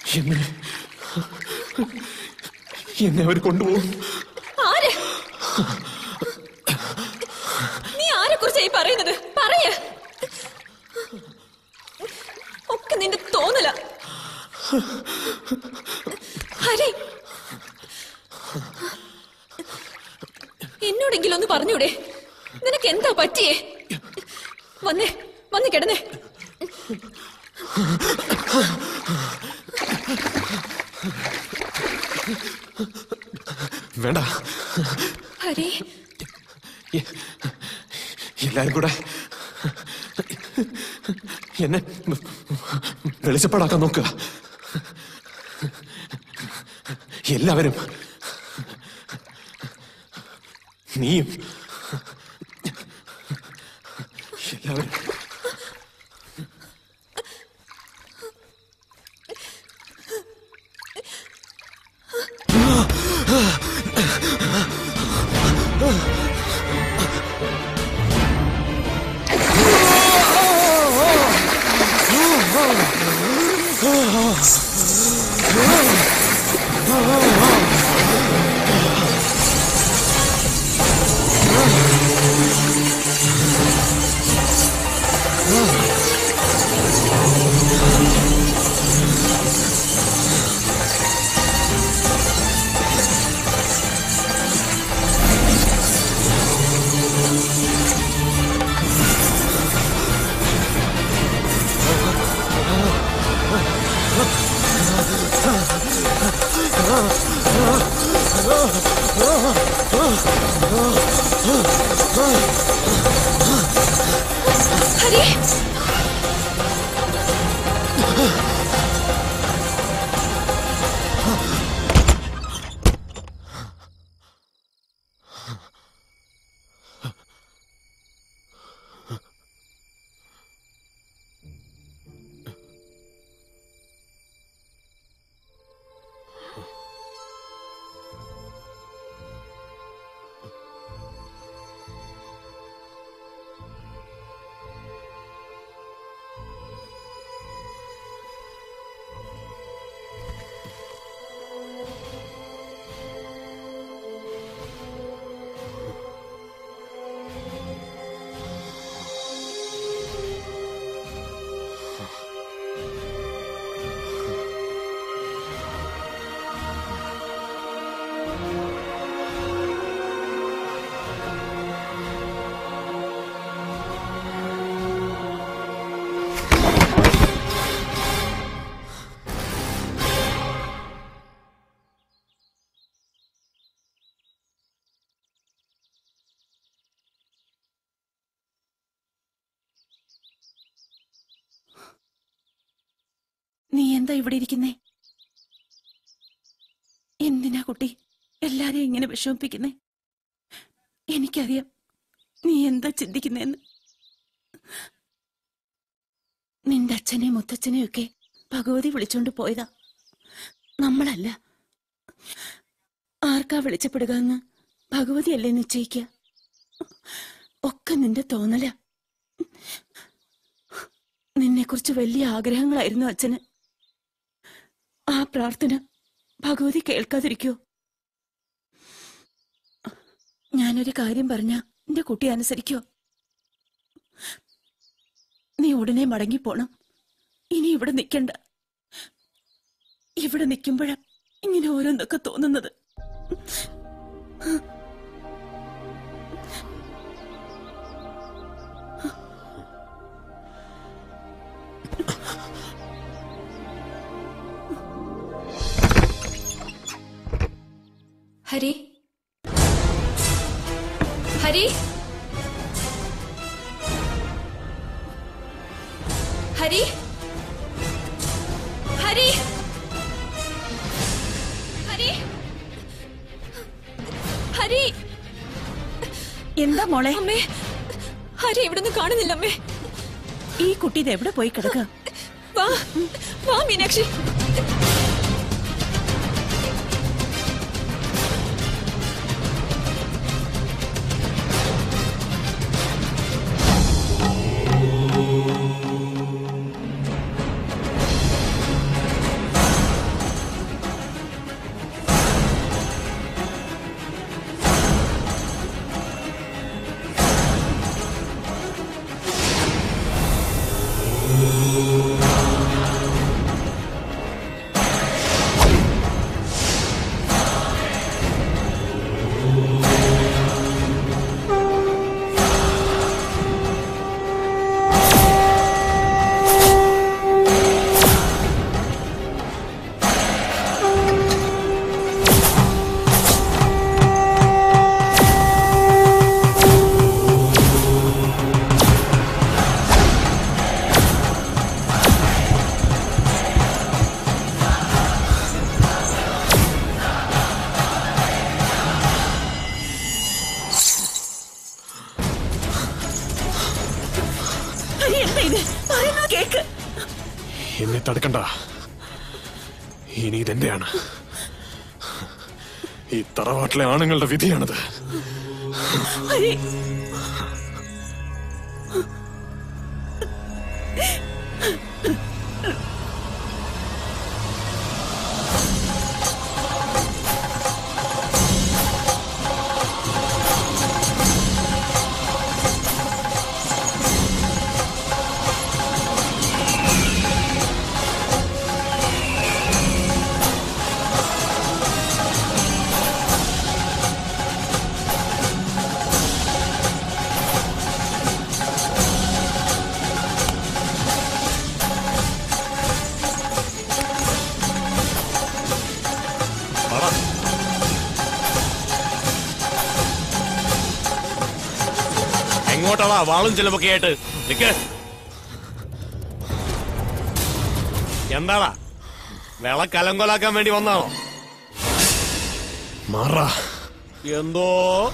എന്നെ എന്നെ അവർ കൊണ്ടുപോകും ആര് നീ ആരെ കുറിച്ചായി പറയുന്നത് പറയ ഒക്കെ നിന്റെ തോന്നല ഹരി എന്നോടെങ്കിലും ഒന്ന് പറഞ്ഞൂടെ നിനക്ക് എന്താ പറ്റിയേ വന്നേ വന്ന് കിടന്നേ വേണ്ട ഹരി എ- എല്ലാരും കൂടെ എന്നെ വെളിച്ചപ്പാടാക്കാൻ നോക്കുക എല്ലാവരും നീയും എല്ലാവരും ഹരി നീ എന്താ ഇവിടെ ഇരിക്കുന്നേ എന്തിനാ കുട്ടി എല്ലാരെയും ഇങ്ങനെ വിഷമിപ്പിക്കുന്നേ എനിക്കറിയാം നീ എന്താ ചിന്തിക്കുന്നേന്ന് നിന്റെ അച്ഛനെയും മുത്തച്ഛനെയും ഒക്കെ ഭഗവതി വിളിച്ചോണ്ട് പോയതാ നമ്മളല്ല ആർക്കാ വിളിച്ചപ്പെടുക എന്ന് ഭഗവതിയല്ലേ നിശ്ചയിക്കുക ഒക്കെ നിന്റെ തോന്നല നിന്നെക്കുറിച്ച് വലിയ ആഗ്രഹങ്ങളായിരുന്നു അച്ഛന് ആ പ്രാർത്ഥന ഭഗവതി കേൾക്കാതിരിക്കോ ഞാനൊരു കാര്യം പറഞ്ഞ എന്റെ കുട്ടി അനുസരിക്കോ നീ ഉടനെ മടങ്ങിപ്പോണം ഇനി ഇവിടെ നിൽക്കണ്ട ഇവിടെ നിൽക്കുമ്പോഴാ ഇങ്ങനെ ഓരോന്നൊക്കെ തോന്നുന്നത് ഹരി ഹരി ഹരി ഹരി ഹരി ഹരി എന്താ മോളെ അമ്മേ ഹരി ഇവിടുന്ന് കാണുന്നില്ല അമ്മേ ഈ കുട്ടി ഇത് എവിടെ പോയി കിടക്കുക വാ വാ മീനാക്ഷി എന്താ ഇത് പറയുന്നത് കേക്ക് എന്നെ തടുക്കണ്ട ഇനി ഇതെന്റെയാണ് ഈ തറവാട്ടിലെ ആണുങ്ങളുടെ വിധിയാണത് ഹരി എങ്ങോട്ടാടാ വാളും ചിലപ്പൊക്കെ ആയിട്ട് നിക്ക് എന്താടാ വിള കലങ്കോലാക്കാൻ വേണ്ടി വന്നാണോ മാറാ എന്തോ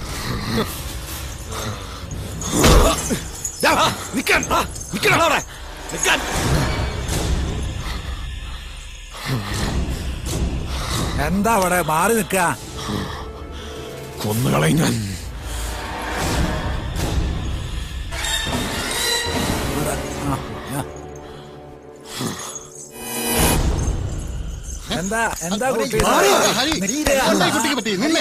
ദാ, നിക്കാൻ ആ, നിക്കണം. അവിടെ നിക്കാൻ എന്താ അവിടെ മാറി നിക്ക കൊന്നുകളയും ഞാൻ എന്താ എന്താ കുട്ടി കുട്ടിക്ക് പറ്റി നിന്നെ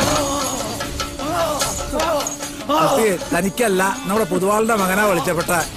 കുട്ടി തനിക്കല്ല നമ്മുടെ പൊതുവാളുടെ മകനാ വിളിച്ചപ്പെട്ട